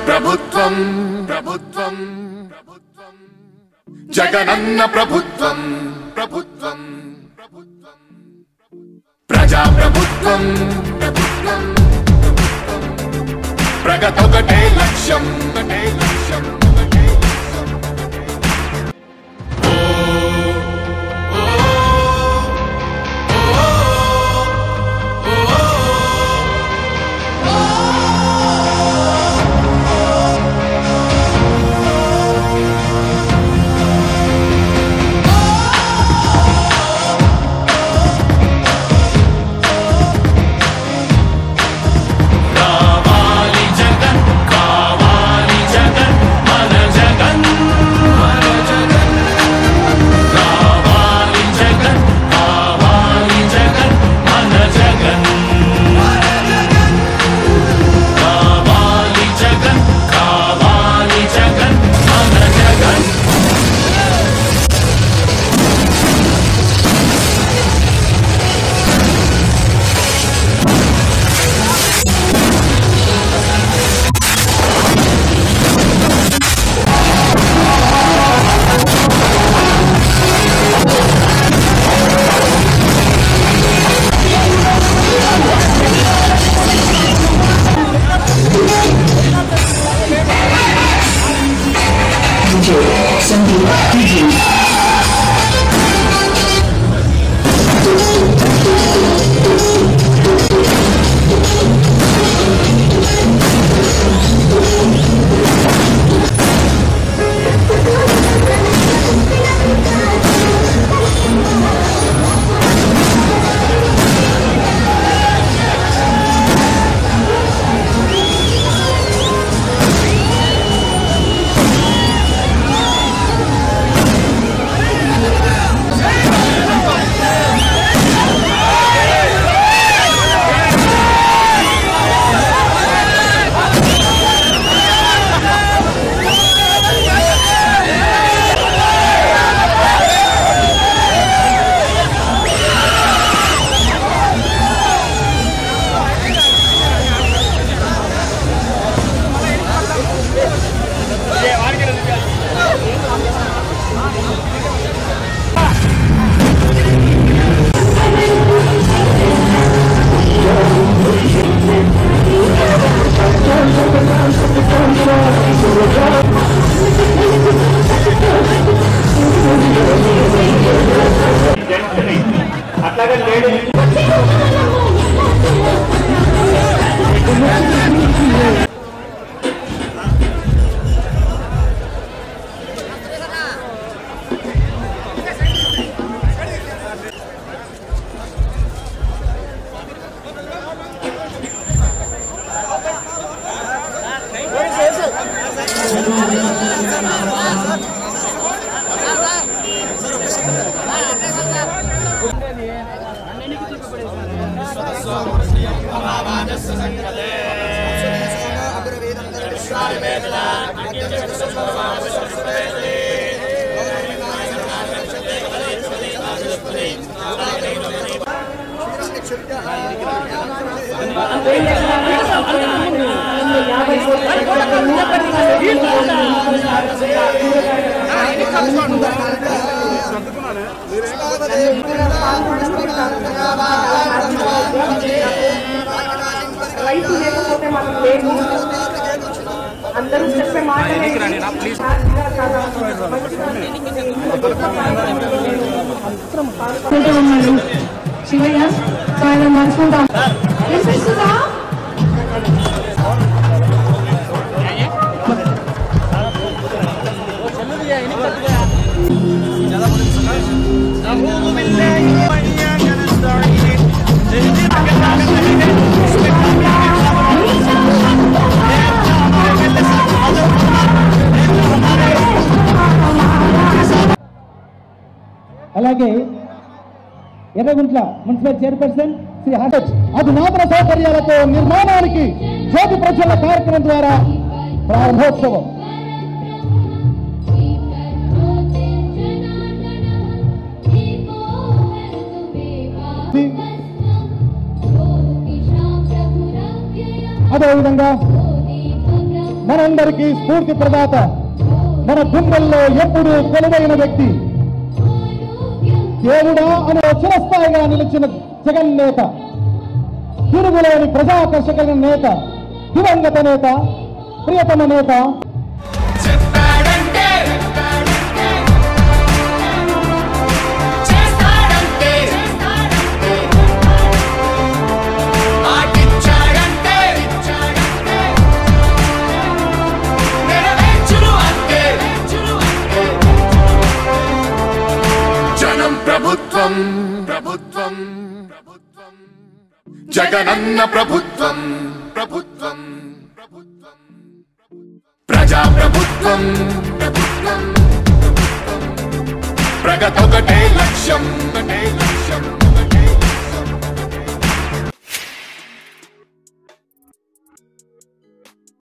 ప్రభుత్వం ప్రభుత్వం ప్రభుత్వం జగనన్న ప్రభుత్వం ప్రభుత్వం ప్రభుత్వం ప్రజా ప్రభుత్వం ప్రభుత్వం ప్రభుత్వం ప్రగతొకటే లక్ష్యం ఒకటే లక్ష్యం ఒకటే లక్ష్యం కావాలి జగన్ కావాలి జగన్ మన జగన్ మన జగన్ కావాలి జగన్ కావాలి జగన్ మన జగన్ కావాలి జగన్ కావాలి జగన్ మన జగన్ రైతు లేకపోతే మనం లేము అందరూ చెప్పే మాటలే ఉన్నాడు శివయ్య ఆయన మర్చుకుంటాం వినిపిస్తుందా అలాగే ఎర్రగుంట్ల మున్సిపల్ చైర్పర్సన్ శ్రీ హర్ష్ అధునాతన సౌకర్యాలతో నిర్మాణానికి జ్యోతి ప్రజల కార్యక్రమం ద్వారా ప్రారంభోత్సవం అదేవిధంగా మనందరికీ స్ఫూర్తి ప్రదాత మన గుండెల్లో ఎప్పుడూ కొలువైన వ్యక్తి దేవుడా అనే చిరస్థాయిగా నిలిచిన జగన్ నేత తిరుగులేని ప్రజాకర్షక నేత దివంగత నేత ప్రియతమ నేత చెప్పాడంటే చేస్తాడంటే మాటిచ్చాడంటే నెరవేర్చును అంతే జనం ప్రభుత్వం ప్రభుత్వం ప్రభుత్వం జగనన్న ప్రభుత్వం ప్రభుత్వం ప్రభుత్వం ప్రజా ప్రభుత్వం ప్రభుత్వం ప్రగతొకటే లక్ష్యం ఒకటే లక్ష్యం